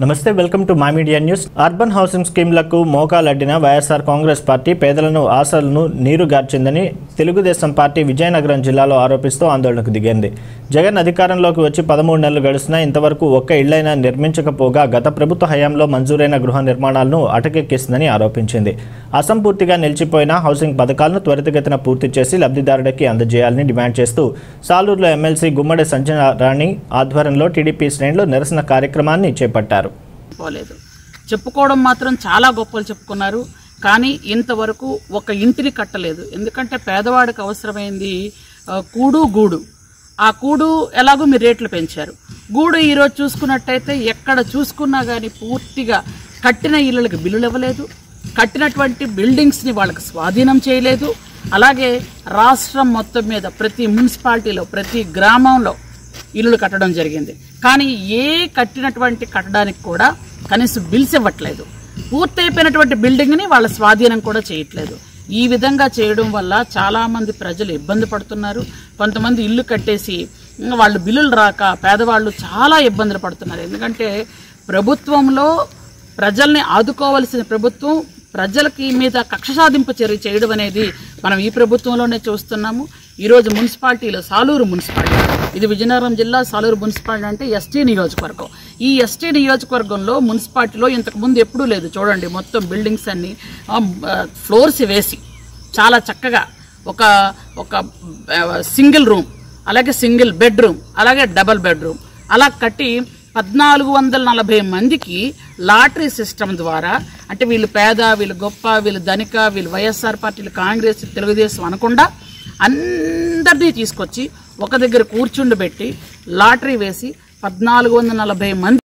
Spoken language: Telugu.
నమస్తే welcome to my media news urban housing స్కీమ్లకు మోకాలడ్డిన వైఎస్ఆర్ కాంగ్రెస్ పార్టీ పేదలను ఆశలను నీరుగార్చిందని తెలుగుదేశం పార్టీ విజయనగరం జిల్లాలో ఆరోపిస్తూ ఆందోళనకు దిగింది జగన్ అధికారంలోకి వచ్చి పదమూడు నెలలు గడిచినా ఇంతవరకు ఒక్క ఇళ్లైనా నిర్మించకపోగా గత ప్రభుత్వ హయాంలో మంజూరైన గృహ నిర్మాణాలను అటకెక్కిస్తుందని ఆరోపించింది అసంపూర్తిగా నిలిచిపోయిన హౌసింగ్ పథకాలను త్వరితగతిన పూర్తి చేసి లబ్ధిదారుడికి అందజేయాలని డిమాండ్ చేస్తూ సాలూరులో ఎమ్మెల్సీ గుమ్మడి సంజన రాణి ఆధ్వర్యంలో టీడీపీ శ్రేణులు నిరసన కార్యక్రమాన్ని చేపట్టారు పోలేదు చెప్పుకోవడం మాత్రం చాలా గొప్పలు చెప్పుకున్నారు కానీ ఇంతవరకు ఒక ఇంటిని కట్టలేదు ఎందుకంటే పేదవాడికి అవసరమైంది ఆ, కూడు గూడు ఆ కూడు ఎలాగో మీరు రేట్లు పెంచారు గూడు ఈరోజు చూసుకున్నట్టయితే ఎక్కడ చూసుకున్నా కానీ పూర్తిగా కట్టిన ఇళ్ళకి బిల్లులు ఇవ్వలేదు కట్టినటువంటి బిల్డింగ్స్ని వాళ్ళకి స్వాధీనం చేయలేదు అలాగే రాష్ట్రం మొత్తం మీద ప్రతి మున్సిపాలిటీలో ప్రతి గ్రామంలో ఇల్లులు కట్టడం జరిగింది కానీ ఏ కట్టినటువంటి కట్టడానికి కూడా కనీసం బిల్స్ ఇవ్వట్లేదు పూర్తయిపోయినటువంటి బిల్డింగ్ని వాళ్ళ స్వాధీనం కూడా చేయట్లేదు ఈ విధంగా చేయడం వల్ల చాలామంది ప్రజలు ఇబ్బంది పడుతున్నారు కొంతమంది ఇల్లు కట్టేసి ఇంకా వాళ్ళు బిల్లులు రాక పేదవాళ్ళు చాలా ఇబ్బందులు పడుతున్నారు ఎందుకంటే ప్రభుత్వంలో ప్రజల్ని ఆదుకోవలసిన ప్రభుత్వం ప్రజలకి మీద కక్ష సాధింపు చర్య చేయడం అనేది మనం ఈ ప్రభుత్వంలోనే చూస్తున్నాము ఈరోజు మున్సిపాలిటీలో సాలూరు మున్సిపాలిటీ ఇది విజయనగరం జిల్లా సాలూరు మున్సిపాలిటీ అంటే ఎస్టీ నియోజకవర్గం ఈ ఎస్టీ నియోజకవర్గంలో మున్సిపాలిటీలో ఇంతకుముందు ఎప్పుడూ లేదు చూడండి మొత్తం బిల్డింగ్స్ అన్ని ఆ, ఆ, ఫ్లోర్స్ వేసి చాలా చక్కగా ఒక ఒక ఆ, సింగిల్ రూమ్ అలాగే సింగిల్ బెడ్రూమ్ అలాగే డబల్ బెడ్రూమ్ అలా కట్టి పద్నాలుగు వందల నలభై మందికి లాటరీ సిస్టమ్ ద్వారా అంటే వీళ్ళు పేద వీళ్ళు గొప్ప వీళ్ళు ధనిక వీళ్ళు వైఎస్ఆర్ పార్టీలు కాంగ్రెస్ తెలుగుదేశం అనకుండా అందరినీ తీసుకొచ్చి ఒక దగ్గర కూర్చుండబెట్టి లాటరీ వేసి పద్నాలుగు వందల నలభై మంది